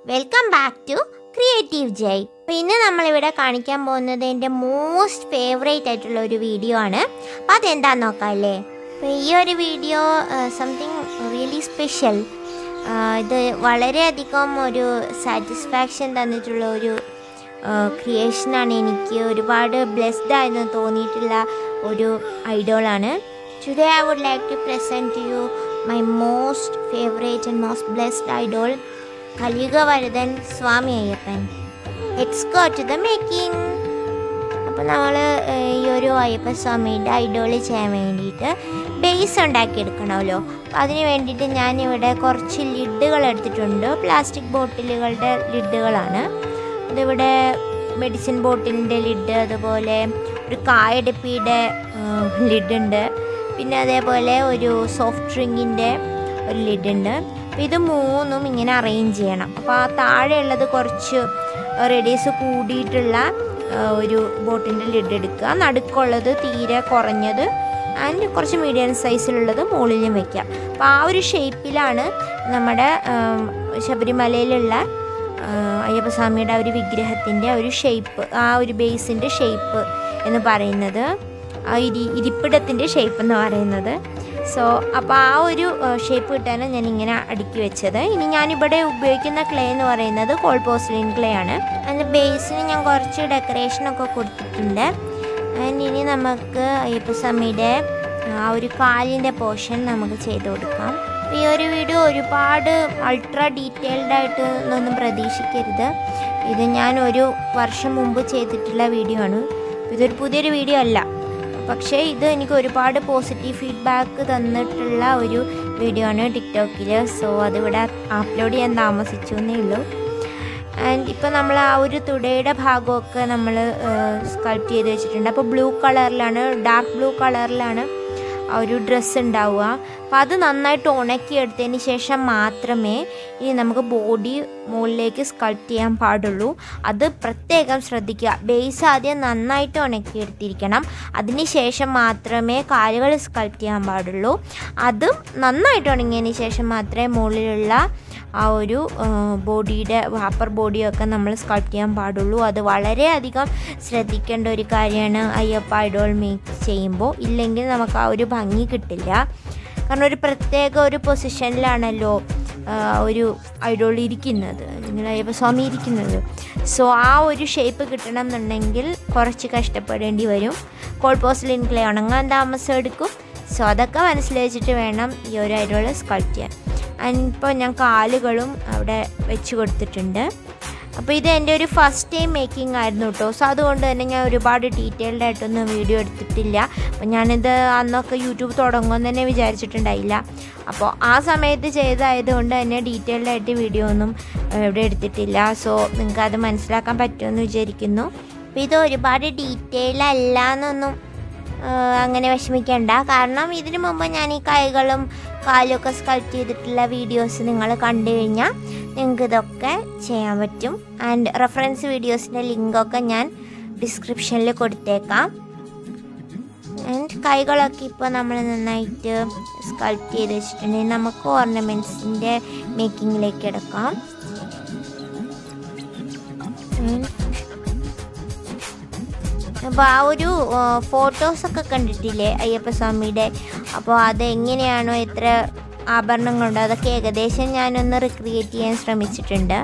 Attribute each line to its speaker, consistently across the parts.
Speaker 1: Welcome back to creative Jai അപ്പോൾ ഇന്ന് നമ്മളിവിടെ കാണിക്കാൻ പോകുന്നത് എൻ്റെ മോസ്റ്റ് ഫേവറേറ്റ് ആയിട്ടുള്ള ഒരു വീഡിയോ ആണ് അപ്പോൾ അതെന്താന്ന് നോക്കാം അല്ലേ അപ്പോൾ ഈ ഒരു വീഡിയോ സംതിങ് റിയലി സ്പെഷ്യൽ ഇത് വളരെയധികം ഒരു സാറ്റിസ്ഫാക്ഷൻ തന്നിട്ടുള്ള ഒരു ക്രിയേഷനാണ് എനിക്ക് ഒരുപാട് ബ്ലെസ്ഡ് ആയെന്ന് തോന്നിയിട്ടുള്ള ഒരു ഐഡോളാണ് today I would like to present you my most favourite and most blessed idol Kaliyuga Varadan Swami Ayyappan let's go to the making അപ്പോൾ നമ്മൾ ഈ ഒരു അയ്യപ്പ സ്വാമിയുടെ ഐഡോളി ചെയ്യാൻ വേണ്ടിയിട്ട് ബേസ് ഉണ്ടാക്കിയെടുക്കണമല്ലോ അപ്പോൾ അതിന് വേണ്ടിയിട്ട് ഞാനിവിടെ കുറച്ച് ലിഡുകൾ എടുത്തിട്ടുണ്ട് പ്ലാസ്റ്റിക് ബോട്ടിലുകളുടെ ലിഡുകളാണ് ഇതിവിടെ മെഡിസിൻ ബോട്ടിലിൻ്റെ ലിഡ് അതുപോലെ ഒരു കായടപ്പിയുടെ ലിഡ് ഉണ്ട് പിന്നെ അതേപോലെ ഒരു സോഫ്റ്റ് ഡ്രിങ്കിൻ്റെ ഒരു ലിഡ് ഉണ്ട് അപ്പോൾ ഇത് മൂന്നും ഇങ്ങനെ അറേഞ്ച് ചെയ്യണം അപ്പോൾ ആ താഴെയുള്ളത് കുറച്ച് റെഡീസ് കൂടിയിട്ടുള്ള ആ, ഒരു ബോട്ടിൻ്റെ ലിഡ് എടുക്കുക നടുക്കുള്ളത് തീരെ കുറഞ്ഞത് ആൻഡ് കുറച്ച് മീഡിയം സൈസിലുള്ളത് മുകളിലും വെക്കുക അപ്പോൾ ആ ഒരു ഷേപ്പിലാണ് നമ്മുടെ ആം, ശബരിമലയിലുള്ള ആ, അയ്യപ്പസ്വാമിയുടെ ആ ഒരു വിഗ്രഹത്തിൻ്റെ ഒരു ഷേപ്പ് ആ ഒരു ബേസിൻ്റെ ഷേപ്പ് എന്ന് പറയുന്നത് ആ ഇരി ഇരിപ്പിടത്തിൻ്റെ ഷേപ്പ് എന്ന് പറയുന്നത് സോ അപ്പോൾ ആ ഒരു ഷേപ്പ് കിട്ടാനാണ് ഞാൻ ഇങ്ങനെ അടുക്കി വെച്ചത് ഇനി ഞാനിവിടെ ഉപയോഗിക്കുന്ന ക്ലേ എന്ന് പറയുന്നത് കോൾ പോസ്ലിൻ ക്ലേ ആണ് അതിൻ്റെ ബേസിന് ഞാൻ കുറച്ച് ഡെക്കറേഷനൊക്കെ കൊടുത്തിട്ടുണ്ട് ആൻഡ് ഇനി നമുക്ക് അയ്യപ്പസ്വാമിയുടെ ആ ഒരു കാലിൻ്റെ പോർഷൻ നമുക്ക് ചെയ്ത് കൊടുക്കാം അപ്പോൾ ഈ ഒരു വീഡിയോ ഒരുപാട് അൾട്രാ ഡീറ്റെയിൽഡ് ആയിട്ട് ഒന്നും പ്രതീക്ഷിക്കരുത് ഇത് ഞാൻ ഒരു വർഷം മുമ്പ് ചെയ്തിട്ടുള്ള വീഡിയോ ആണ് ഇതൊരു പുതിയൊരു വീഡിയോ അല്ല പക്ഷേ ഇത് എനിക്ക് ഒരുപാട് പോസിറ്റീവ് ഫീഡ്ബാക്ക് തന്നിട്ടുള്ള ഒരു വീഡിയോ ആണ് ടിക്ടോക്കിൽ സോ അതിവിടെ അപ്ലോഡ് ചെയ്യാൻ താമസിച്ചു എന്നേ ഉള്ളൂ ആൻഡ് ഇപ്പോൾ നമ്മൾ ആ ഒരു തുടയുടെ ഭാഗമൊക്കെ നമ്മൾ സ്കൾപ്റ്റ് ചെയ്ത് വെച്ചിട്ടുണ്ട് അപ്പോൾ ബ്ലൂ കളറിലാണ് ഡാർക്ക് ബ്ലൂ കളറിലാണ് ആ ഒരു ഡ്രസ്സ് ഉണ്ടാവുക അപ്പോൾ അത് നന്നായിട്ട് ഉണക്കിയെടുത്തതിന് ശേഷം മാത്രമേ ഇനി നമുക്ക് ബോഡി മുകളിലേക്ക് സ്കൾപ്റ്റ് ചെയ്യാൻ പാടുള്ളൂ അത് പ്രത്യേകം ശ്രദ്ധിക്കുക ബേസ് ആദ്യം നന്നായിട്ട് ഉണക്കിയെടുത്തിരിക്കണം അതിന് ശേഷം മാത്രമേ കാലുകൾ സ്കൾപ്റ്റ് ചെയ്യാൻ പാടുള്ളൂ അതും നന്നായിട്ട് ഉണങ്ങിയതിന് ശേഷം മാത്രമേ മുകളിലുള്ള ആ ഒരു ബോഡിയുടെ അപ്പർ ബോഡിയൊക്കെ നമ്മൾ സ്കൾപ്റ്റ് ചെയ്യാൻ പാടുള്ളൂ അത് വളരെയധികം ശ്രദ്ധിക്കേണ്ട ഒരു കാര്യമാണ് അയ്യപ്പ ഐഡോൾ മേക്ക് ചെയ്യുമ്പോൾ ഇല്ലെങ്കിൽ നമുക്ക് ആ ഒരു ഭംഗി കിട്ടില്ല കാരണം ഒരു പ്രത്യേക ഒരു പൊസിഷനിലാണല്ലോ ആ, ഒരു ഐഡോൾ ഇരിക്കുന്നത് അല്ലെങ്കിൽ അയ്യപ്പ സ്വാമി ഇരിക്കുന്നത് സോ ആ ഒരു ഷേപ്പ് കിട്ടണം എന്നുണ്ടെങ്കിൽ കുറച്ച് കഷ്ടപ്പെടേണ്ടി വരും കോൾ പോസ്ലിൻ ക്ലേ ഉണങ്ങാൻ താമസം എടുക്കും സോ അതൊക്കെ മനസ്സിൽ വെച്ചിട്ട് വേണം ഈ ഒരു ഐഡോൾ സ്കൾപ്റ്റ് ചെയ്യാൻ ആൻഡ് ഇപ്പോൾ ഞാൻ കാലുകളും അവിടെ വെച്ച് കൊടുത്തിട്ടുണ്ട് അപ്പോൾ ഇത് എൻ്റെ ഒരു ഫസ്റ്റ് ടൈം മേക്കിംഗ് ആയിരുന്നു കേട്ടോ സോ അതുകൊണ്ട് തന്നെ ഞാൻ ഒരുപാട് ഡീറ്റെയിൽഡ് ആയിട്ടൊന്നും വീഡിയോ എടുത്തിട്ടില്ല അപ്പോൾ ഞാനിത് അന്നൊക്കെ യൂട്യൂബ് തുടങ്ങുമെന്ന് തന്നെ വിചാരിച്ചിട്ടുണ്ടായില്ല അപ്പോൾ ആ സമയത്ത് ചെയ്തതായതുകൊണ്ട് തന്നെ ഡീറ്റെയിൽഡ് ആയിട്ട് വീഡിയോ ഒന്നും ഏഹ്, ഇവിടെ എടുത്തിട്ടില്ല സോ നിങ്ങൾക്ക് അത് മനസ്സിലാക്കാൻ പറ്റുമെന്ന് വിചാരിക്കുന്നു അപ്പോൾ ഇത് ഒരുപാട് ഡീറ്റെയിൽ അല്ല എന്നൊന്നും ആഹ് അങ്ങനെ വിഷമിക്കേണ്ട കാരണം ഇതിനു മുമ്പ് ഞാൻ ഈ കൈകളും കാലും ഒക്കെ സ്കൾപ്റ്റ് ചെയ്തിട്ടുള്ള വീഡിയോസ് നിങ്ങൾ കണ്ടു കഴിഞ്ഞാൽ നിങ്ങൾക്ക് ഇതൊക്കെ ചെയ്യാൻ പറ്റും ആൻഡ് റെഫറൻസ് വീഡിയോസിൻ്റെ ലിങ്കൊക്കെ ഞാൻ ഡിസ്ക്രിപ്ഷനിൽ കൊടുത്തേക്കാം ആൻഡ് കൈകളൊക്കെ ഇപ്പോൾ നമ്മൾ നന്നായിട്ട് സ്കൾപ്റ്റ് ചെയ്ത് വെച്ചിട്ടുണ്ടെങ്കിൽ നമുക്ക് ഓർണമെൻറ്റ്സിൻ്റെ മേക്കിങ്ങിലേക്ക് എടുക്കാം And അപ്പോൾ ആ ഒരു ഫോട്ടോസൊക്കെ കണ്ടിട്ടില്ലേ അയ്യപ്പ സ്വാമിയുടെ അപ്പോൾ അത് എങ്ങനെയാണോ എത്ര ആഭരണങ്ങളുണ്ടോ അതൊക്കെ ഏകദേശം ഞാനൊന്ന് റിക്രിയേറ്റ് ചെയ്യാൻ ശ്രമിച്ചിട്ടുണ്ട്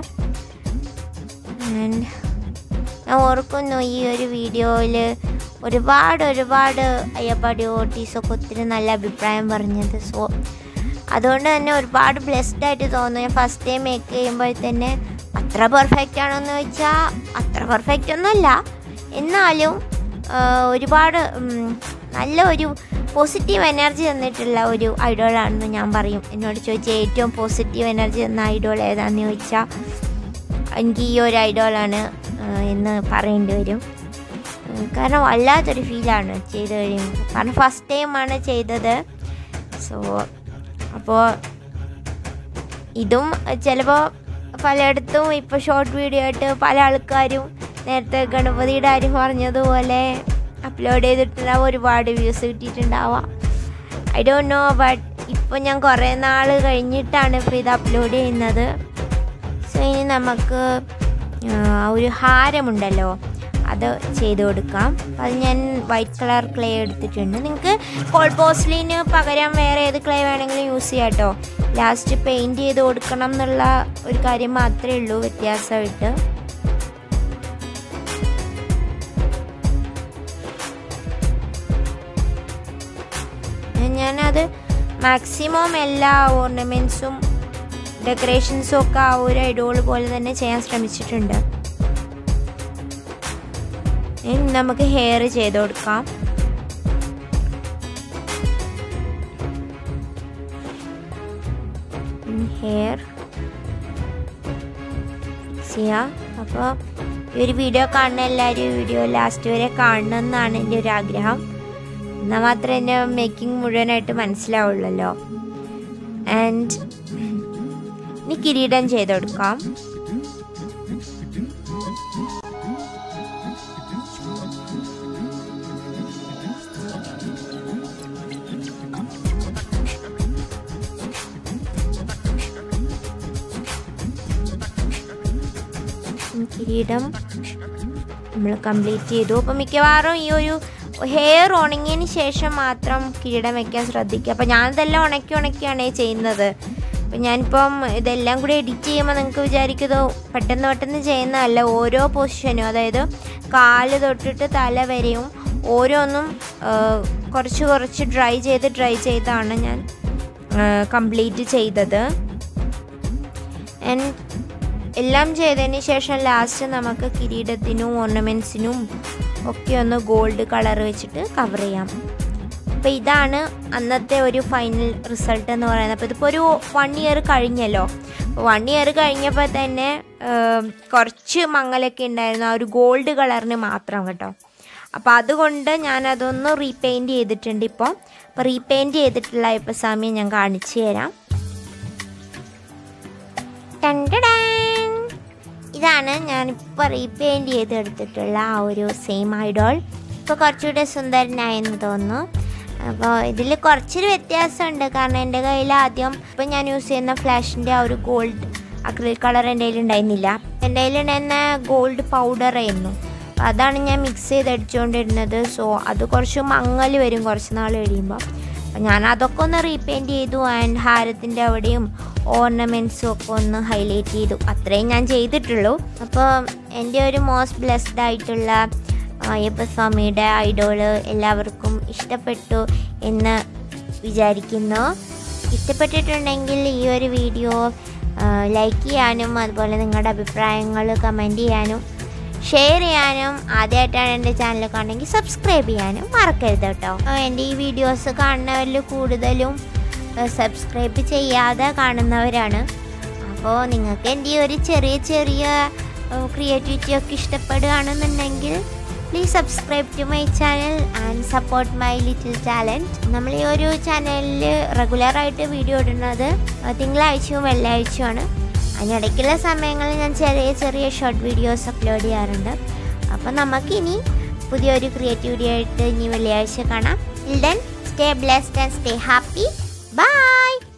Speaker 1: And ഞാൻ ഓർക്കുന്നു ഈ ഒരു വീഡിയോയിൽ ഒരുപാട് ഒരുപാട് അയ്യപ്പ ഡിവോട്ടീസൊക്കെ ഒത്തിരി നല്ല അഭിപ്രായം പറഞ്ഞത് സോ അതുകൊണ്ട് തന്നെ ഒരുപാട് ബ്ലെസ്ഡ് ആയിട്ട് തോന്നുന്നു ഞാൻ ഫസ്റ്റ് ടൈം മേക്ക് ചെയ്യുമ്പോൾ തന്നെ അത്ര പെർഫെക്റ്റ് ആണോ എന്ന് വെച്ചാൽ അത്ര പെർഫെക്റ്റ് ഒന്നുമല്ല എന്നാലും ആ, ഒരുപാട് ഉം, നല്ല ഒരു പോസിറ്റീവ് എനർജി തന്നിട്ടുള്ള ഒരു ഐഡോളാണെന്ന് ഞാൻ പറയും എന്നോട് ചോദിച്ചാൽ ഏറ്റവും പോസിറ്റീവ് എനർജി തന്ന ഐഡോൾ ഏതാണെന്ന് ചോദിച്ചാൽ എനിക്ക് ഈ ഒരു ഐഡോളാണ് ആ, എന്ന് പറയേണ്ടി വരും ഉം, കാരണം വല്ലാത്തൊരു ഫീലാണ് ചെയ്ത് കഴിയുമ്പോൾ കാരണം ഫസ്റ്റ് ടൈമാണ് ചെയ്തത് സോ അപ്പോൾ ഇതും ചിലപ്പോൾ പലയിടത്തും ഇപ്പോൾ ഷോർട്ട് വീഡിയോ ആയിട്ട് പല ആൾക്കാരും നേരത്തെ ഗണപതിയുടെ കാര്യം പറഞ്ഞതുപോലെ അപ്ലോഡ് ചെയ്തിട്ടുണ്ടാവും ഒരുപാട് വ്യൂസ് കിട്ടിയിട്ടുണ്ടാവാം ഐ ഡോണ്ട് നോ ബട്ട് ഇപ്പോൾ ഞാൻ കുറേ നാൾ കഴിഞ്ഞിട്ടാണ് ഇപ്പോൾ ഇത് അപ്ലോഡ് ചെയ്യുന്നത് സോ അപ്പോൾ ഇനി നമുക്ക് ആ, ഒരു ഹാരമുണ്ടല്ലോ അത് ചെയ്ത് കൊടുക്കാം അപ്പോൾ അത് ഞാൻ വൈറ്റ് കളർ ക്ലേ എടുത്തിട്ടുണ്ട് നിങ്ങൾക്ക് കോൾപോസ്ലിന് പകരം വേറെ ഏത് ക്ലേ വേണമെങ്കിലും യൂസ് ചെയ്യാം കേട്ടോ ലാസ്റ്റ് പെയിൻറ് ചെയ്ത് കൊടുക്കണം എന്നുള്ള ഒരു കാര്യം മാത്രമേ ഉള്ളൂ വ്യത്യാസമായിട്ട് ഞാനത് മാക്സിമം എല്ലാ ഓർണമെൻറ്റ്സും ഡെക്കറേഷൻസും ഒക്കെ ആ ഒരു ഐഡോൾ പോലെ തന്നെ ചെയ്യാൻ ശ്രമിച്ചിട്ടുണ്ട് ഇനി നമുക്ക് ഹെയർ ചെയ്ത് കൊടുക്കാം ഹെയർ ഫിക്സ് ചെയ്യാം അപ്പോൾ ഈ ഒരു വീഡിയോ കാണുന്ന എല്ലാവരും ഈ വീഡിയോ ലാസ്റ്റ് വരെ കാണണം എന്നാണ് എൻ്റെ ഒരു ആഗ്രഹം എന്നാൽ മാത്രമേ എൻ്റെ മേക്കിംഗ് മുഴുവനായിട്ട് മനസ്സിലാവുള്ളല്ലോ ആൻഡ് ഇനി കിരീടം ചെയ്ത് കൊടുക്കാം കിരീടം നമ്മൾ കംപ്ലീറ്റ് ചെയ്തു അപ്പം മിക്കവാറും ഈ ഒരു ഹെയർ ഉണങ്ങിയതിന് ശേഷം മാത്രം കിരീടം വെക്കാൻ ശ്രദ്ധിക്കുക അപ്പം ഞാനിതെല്ലാം ഉണക്കി ഉണക്കിയാണ് ചെയ്യുന്നത് അപ്പം ഞാനിപ്പം ഇതെല്ലാം കൂടി എഡിറ്റ് ചെയ്യുമ്പോൾ നിങ്ങൾക്ക് വിചാരിക്കുന്നത് പെട്ടെന്ന് പെട്ടെന്ന് ചെയ്യുന്നതല്ല ഓരോ പൊസിഷനും അതായത് കാല് തൊട്ടിട്ട് തല വരെയും ഓരോന്നും ആ, കുറച്ച് കുറച്ച് ഡ്രൈ ചെയ്ത് ഡ്രൈ ചെയ്താണ് ഞാൻ കംപ്ലീറ്റ് ചെയ്തത് ആൻഡ് എല്ലാം ചെയ്തതിന് ശേഷം ലാസ്റ്റ് നമുക്ക് കിരീടത്തിനും ഓർണമെൻറ്റ്സിനും ഒക്കെ ഒന്ന് ഗോൾഡ് കളർ വെച്ചിട്ട് കവർ ചെയ്യാം അപ്പോൾ ഇതാണ് അന്നത്തെ ഒരു ഫൈനൽ റിസൾട്ട് എന്ന് പറയുന്നത് അപ്പോൾ ഇതിപ്പോൾ ഒരു വൺ ഇയർ കഴിഞ്ഞല്ലോ വൺ ഇയർ കഴിഞ്ഞപ്പോൾ തന്നെ ഏം, കുറച്ച് മങ്ങലൊക്കെ ഉണ്ടായിരുന്നു ആ ഒരു ഗോൾഡ് കളറിന് മാത്രം കേട്ടോ അപ്പോൾ അതുകൊണ്ട് ഞാനതൊന്ന് റീപെയിൻറ്റ് ചെയ്തിട്ടുണ്ട് ഇപ്പോൾ അപ്പോൾ റീപെയിൻറ്റ് ചെയ്തിട്ടുള്ള ഇപ്പോൾ സമയം ഞാൻ കാണിച്ചു തരാം ടണ്ടടാൻ. ഇതാണ് ഞാനിപ്പോൾ റീപെയിൻറ്റ് ചെയ്തെടുത്തിട്ടുള്ള ആ ഒരു സെയിം ഐഡോൾ ഇപ്പോൾ കുറച്ചുകൂടെ സുന്ദരനായെന്ന് തോന്നുന്നു അപ്പോൾ ഇതിൽ കുറച്ചൊരു വ്യത്യാസമുണ്ട് കാരണം എൻ്റെ കയ്യിൽ ആദ്യം ഇപ്പം ഞാൻ യൂസ് ചെയ്യുന്ന ഫ്ലാഷിൻ്റെ ആ ഒരു ഗോൾഡ് അക്രിലിക് കളർ എൻ്റെ കയ്യിൽ ഉണ്ടായിരുന്നില്ല എൻ്റെ കയ്യിലുണ്ടായിരുന്ന ഗോൾഡ് പൗഡർ ആയിരുന്നു അപ്പോൾ അതാണ് ഞാൻ മിക്സ് ചെയ്ത് അടിച്ചുകൊണ്ടിരുന്നത് സോ അത് കുറച്ച് മങ്ങൽ വരും കുറച്ച് നാൾ കഴിയുമ്പോൾ അപ്പം ഞാൻ അതൊക്കെ ഒന്ന് റീപെയിൻറ്റ് ചെയ്തു ആൻഡ് ഹാരത്തിൻ്റെ അവിടെയും ഓർണമെൻറ്റ്സും ഒക്കെ ഒന്ന് ഹൈലൈറ്റ് ചെയ്തു അത്രയും ഞാൻ ചെയ്തിട്ടുള്ളൂ അപ്പോൾ എൻ്റെ ഒരു മോസ്റ്റ് ബ്ലെസ്ഡ് ആയിട്ടുള്ള അയ്യപ്പസ്വാമിയുടെ ഐഡോള് എല്ലാവർക്കും ഇഷ്ടപ്പെട്ടു എന്ന് വിചാരിക്കുന്നു ഇഷ്ടപ്പെട്ടിട്ടുണ്ടെങ്കിൽ ഈ ഒരു വീഡിയോ ലൈക്ക് ചെയ്യാനും അതുപോലെ നിങ്ങളുടെ അഭിപ്രായങ്ങൾ കമൻറ്റ് ചെയ്യാനും ഷെയർ ചെയ്യാനും ആദ്യമായിട്ടാണ് എൻ്റെ ചാനൽ കാണുമെങ്കിൽ സബ്സ്ക്രൈബ് ചെയ്യാനും മറക്കരുത് കേട്ടോ ആ, എൻ്റെ ഈ വീഡിയോസ് കാണുന്നവരിൽ കൂടുതലും സബ്സ്ക്രൈബ് ചെയ്യാതെ കാണുന്നവരാണ് അപ്പോൾ നിങ്ങൾക്ക് എൻ്റെ ഈ ഒരു ചെറിയ ചെറിയ ക്രിയേറ്റിവിറ്റി ഒക്കെ ഇഷ്ടപ്പെടുകയാണെന്നുണ്ടെങ്കിൽ please subscribe to my channel and support my little talent നമ്മൾ ഈ ഒരു ചാനലിൽ റെഗുലറായിട്ട് വീഡിയോ ഇടുന്നത് തിങ്കളാഴ്ചയും വെള്ളിയാഴ്ചയുമാണ് അതിനിടയ്ക്കുള്ള സമയങ്ങളിൽ ഞാൻ ചെറിയ ചെറിയ ഷോർട്ട് വീഡിയോസ് അപ്ലോഡ് ചെയ്യാറുണ്ട് അപ്പോൾ നമുക്കിനി പുതിയൊരു ക്രിയേറ്റിവിറ്റി ആയിട്ട് ഇനി വെള്ളിയാഴ്ച കാണാം then stay blessed and stay happy by